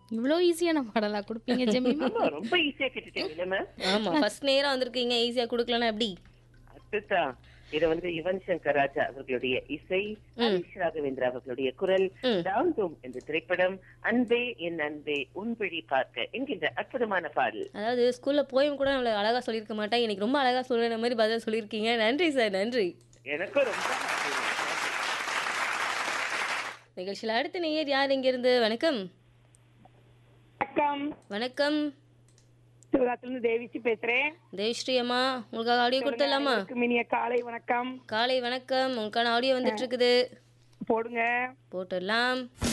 இவ்வளோ ஈஸியான பாடலா கொடுப்பீங்க ஜெமிமா ஆமா ரொம்ப ஈஸியா கேட்டுட்டீங்க இல்ல ஆமா ஃபர்ஸ்ட் நேரா வந்திருக்கீங்க ஈஸியா குடுக்கலன்னா எப்படி அதுதான் இது வந்து யுவன் சங்கர் ராஜா அவர்களுடைய இசை ஹரிஷ் ராகவேந்திரா அவர்களுடைய குரல் டவுன் டூம் என்ற திரைப்படம் அன்பே என் அன்பே உன் விழி பார்க்க என்கின்ற அற்புதமான பாடல் அதாவது ஸ்கூல்ல போயும் கூட நம்மள அழகா சொல்லியிருக்க மாட்டேன் இன்னைக்கு ரொம்ப அழகா சொல்ற மாதிரி பதில் சொல்லியிருக்கீங்க நன்றி சார் நன்றி எனக்கும் ரொம்ப happy. நிகழ்ச்சியில் அடுத்த நேயர் யார் இங்கிருந்து வணக்கம் வணக்கம் வணக்கம் சிவகாசிலிருந்து தேவிச்சு பேசுறேன் தேவ்ஸ்ரீ அம்மா உங்களுக்காக ஆடியோ கொடுத்துடலாமா அனைவருக்கும் இனிய காலை வணக்கம் காலை வணக்கம் உங்களுக்கான ஆடியோ வந்துட்டு இருக்குது போடுங்க போட்டுடலாம்